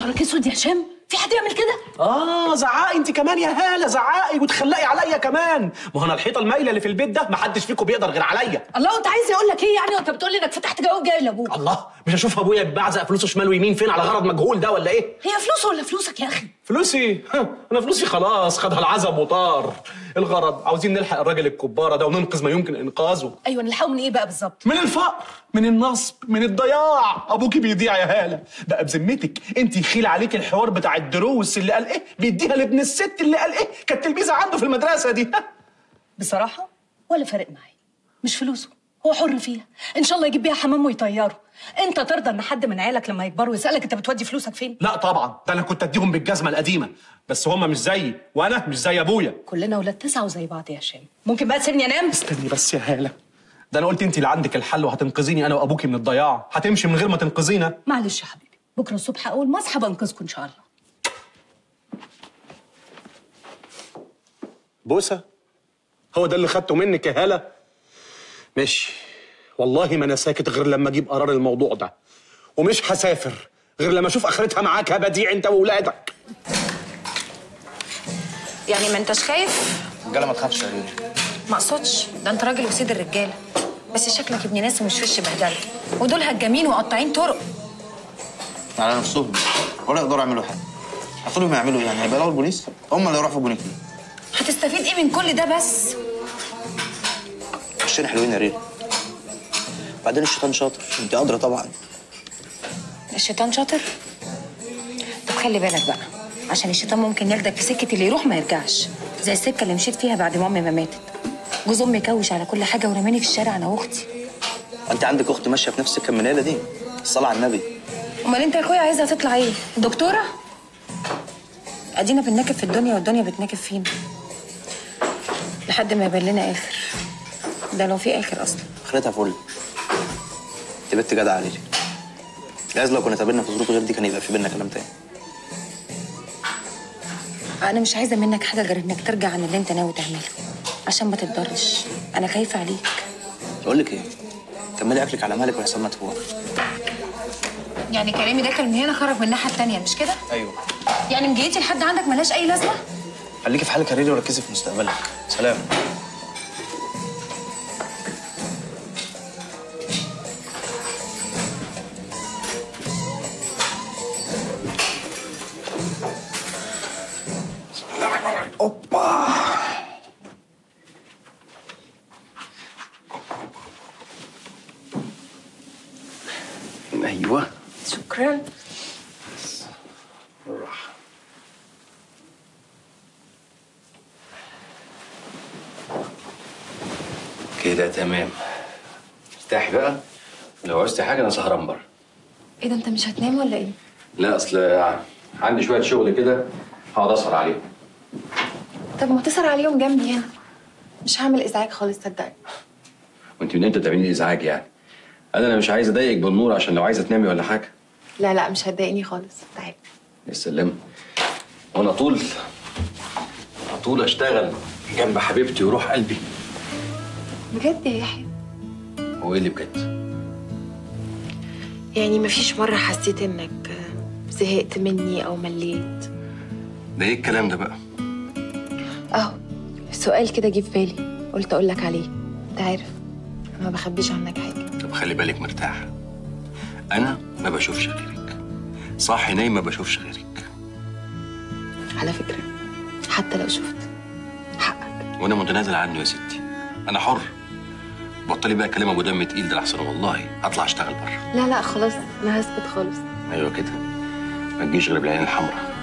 نهارك اسود يا هشام في حد يعمل كده اه زعقي انت كمان يا هاله زعقي وتخلقي عليا كمان ما هو انا الحيطه المايله اللي في البيت ده ما حدش فيكم بيقدر غير عليا الله وانت عايز اقول لك ايه يعني وانت بتقول لي انك فتحت جواب جاي لابوك الله مش هشوف ابويا بعزق فلوسه شمال ويمين فين على غرض مجهول ده ولا ايه هي فلوس ولا فلوسك يا اخي فلوسي ها، انا فلوسي خلاص خدها العزب وطار الغرض عاوزين نلحق الراجل الكباره ده وننقذ ما يمكن انقاذه ايوه نلحقه من ايه بقى بالظبط من الفقر من النصب من الضياع ابوكي بيضيع يا هاله بقى بذمتك انت يخيل عليك الحوار بتاع الدروس اللي قال ايه بيديها لابن الست اللي قال ايه كانت تلميذه عنده في المدرسه دي بصراحه ولا فارق معايا مش فلوسه هو حر فيها ان شاء الله يجيب بيها حمام ويطيره انت ترضى ان حد من عيالك لما يكبروا يسالك انت بتودي فلوسك فين لا طبعا ده انا كنت اديهم بالجزمه القديمه بس هم مش زيي وانا مش زي ابويا كلنا ولاد تسعه وزي بعض يا هشام ممكن بقى تسيبني انام استني بس يا هاله ده انا قلت انت اللي عندك الحل وهتنقذيني انا وابوكي من الضياع هتمشي من غير ما تنقذينا معلش يا حبيبي بكره الصبح اول ما اصحى بنقذكم ان شاء الله بوسه هو ده اللي خدته منك يا هاله ماشي والله ما انا ساكت غير لما اجيب قرار الموضوع ده ومش هسافر غير لما اشوف اخرتها معاك يا بديع انت واولادك يعني ما انتش خايف الرجاله ما تخافش يا ريم ما اقصدش ده انت راجل وسيد الرجاله بس شكلك ابن ناس ومش وش بهدله ودول هجامين وقطاعين طرق على نفسهم ولا يقدروا يعملوا حاجه هتقولوا ما يعملوا ايه يعني هيبقى البوليس هم اللي يروحوا بونيك هتستفيد ايه من كل ده بس وشنا حلوين يا ريم بعدين الشيطان شاطر انت ادرى طبعا الشيطان شاطر طب خلي بالك بقى عشان الشيطان ممكن ياخدك في سكه اللي يروح ما يرجعش زي السكه اللي مشيت فيها بعد ما امي ما ماتت جوز امي كوش على كل حاجه ورماني في الشارع انا واختي انت عندك اخت ماشيه في نفس السكه المنيله دي الصلاه على النبي امال انت يا اخويا عايزها تطلع ايه دكتوره ادينا بنناكب في الدنيا والدنيا بتناكب فينا لحد ما يبان لنا اخر ده لو في اخر اصلا اخرتها فل انت بنت جدعه عليك جايز لو كنا اتقابلنا في ظروف غير دي كان يبقى في بينا كلام تاني انا مش عايزه منك حاجه غير انك ترجع عن اللي انت ناوي تعمله عشان ما تتضرش انا خايفه عليك بقول لك ايه كملي اكلك على مالك وحساب ما تفوق يعني كلامي داخل من هنا خرج من الناحيه التانيه مش كده ايوه يعني مجيتي لحد عندك ملهاش اي لازمه خليكي في حالك يا ريري وركزي في مستقبلك سلام ايوه شكرا بالراحه كده تمام ارتاحي بقى لو عوزتي حاجه انا سهران بره ايه ده انت مش هتنام ولا ايه لا اصل عندي شويه شغل كده هقعد اسهر عليهم طب ما تسهر عليهم جنبي هنا مش هعمل ازعاج خالص صدقني وانت من امتى تعملي لي ازعاج يعني انا انا مش عايز اضايقك بالنور عشان لو عايزه تنامي ولا حاجه لا لا مش هتضايقني خالص تعالى يا سلام وانا طول على طول اشتغل جنب حبيبتي وروح قلبي بجد يا يحيى هو ايه اللي بجد يعني مفيش مرة حسيت انك زهقت مني او مليت ده ايه الكلام ده بقى اهو سؤال كده جه في بالي قلت اقول لك عليه انت عارف انا ما بخبيش عنك حاجة طب خلي بالك مرتاح انا ما بشوفش غيرك صاحي نايم ما بشوفش غيرك على فكرة حتى لو شفت حقك وانا متنازل عنه يا ستي انا حر بطلي بقى كلام ابو دم تقيل ده احسن والله هطلع اشتغل بره لا لا خلاص انا هسكت خالص ايوه كده ما تجيش غير بالعين الحمراء